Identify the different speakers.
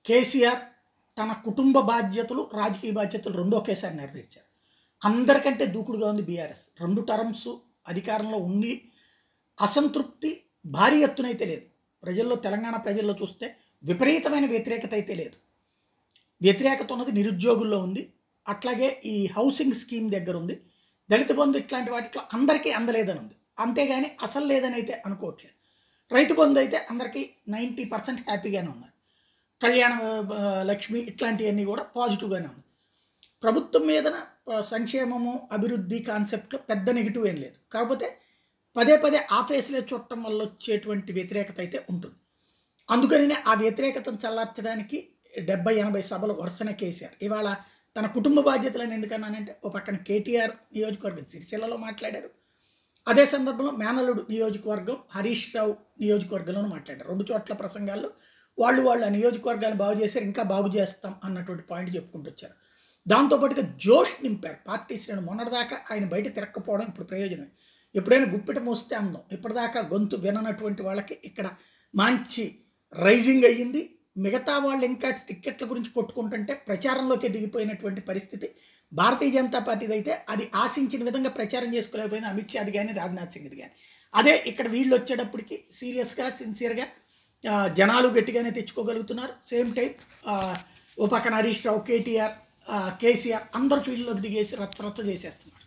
Speaker 1: కేసీఆర్ తన కుటుంబ బాధ్యతలు రాజకీయ బాధ్యతలు రెండు ఒకేసారి నెరవేర్చారు అందరికంటే దూకుడుగా ఉంది బీఆర్ఎస్ రెండు టర్మ్స్ అధికారంలో ఉంది అసంతృప్తి భారీ ఎత్తునైతే లేదు ప్రజల్లో తెలంగాణ ప్రజల్లో చూస్తే విపరీతమైన వ్యతిరేకత అయితే లేదు వ్యతిరేకత ఉన్నది నిరుద్యోగుల్లో ఉంది అట్లాగే ఈ హౌసింగ్ స్కీమ్ దగ్గర ఉంది దళిత బంధు ఇట్లాంటి వాటిలో అందరికీ అందలేదని ఉంది అంతేగాని అసలు లేదని అయితే అనుకోవట్లేదు రైతు బంధు అయితే అందరికీ నైంటీ పర్సెంట్ హ్యాపీగానే ఉన్నారు కళ్యాణ ఆ, లక్ష్మి ఇట్లాంటివన్నీ కూడా పాజిటివ్గానే ఉంది ప్రభుత్వం మీదన ఆ, సంక్షేమము అభివృద్ధి కాన్సెప్ట్లో పెద్ద నెగిటివ్ ఏం లేదు కాకపోతే పదే పదే ఆ ఫేస్లే చూడటం వల్ల వచ్చేటువంటి వ్యతిరేకత అయితే ఉంటుంది అందుకని ఆ వ్యతిరేకతను చల్లార్చడానికి డెబ్బై ఎనభై సభలు వరుసనే కేసీఆర్ ఇవాళ తన కుటుంబ బాధ్యతలను ఎందుకన్నానంటే ఓ పక్కన కేటీఆర్ నియోజకవర్గం సిరిసిల్లలో మాట్లాడారు అదే సందర్భంలో మేనలుడు నియోజకవర్గం హరీష్ రావు నియోజకవర్గంలోనూ మాట్లాడారు రెండు చోట్ల ప్రసంగాల్లో వాళ్ళు వాళ్ళు ఆ నియోజకవర్గాన్ని బాగు చేశారు ఇంకా బాగు చేస్తాం అన్నటువంటి పాయింట్ చెప్పుకుంటూ వచ్చారు దాంతోపాటుగా జోష్ నింపారు పార్టీ శ్రేణి మొన్నటిదాకా ఆయన బయట తిరగకపోవడం ఇప్పుడు ప్రయోజనం ఎప్పుడైనా గుప్పిట మోస్తే అందం ఇప్పటిదాకా గొంతు విననటువంటి వాళ్ళకి ఇక్కడ మంచి రైజింగ్ అయ్యింది మిగతా వాళ్ళు ఇంకా టిక్కెట్ల గురించి కొట్టుకుంటుంటే ప్రచారంలోకి దిగిపోయినటువంటి పరిస్థితి భారతీయ జనతా పార్టీది అయితే అది ఆశించిన విధంగా ప్రచారం చేసుకోలేకపోయిన అమిత్ షాది కానీ రాజ్నాథ్ సింగ్ది కానీ అదే ఇక్కడ వీళ్ళు వచ్చేటప్పటికి సీరియస్గా సిన్సియర్గా ఆ, జనాలు గట్టిగానే తెచ్చుకోగలుగుతున్నారు సేమ్ టైం ఓ పక్కన హరీష్ రావు కేటీఆర్ ఆ, కేసీఆర్ అందరు ఫీల్డ్లోకి దిగేసి రచ్చ రచ్చ చేసేస్తున్నారు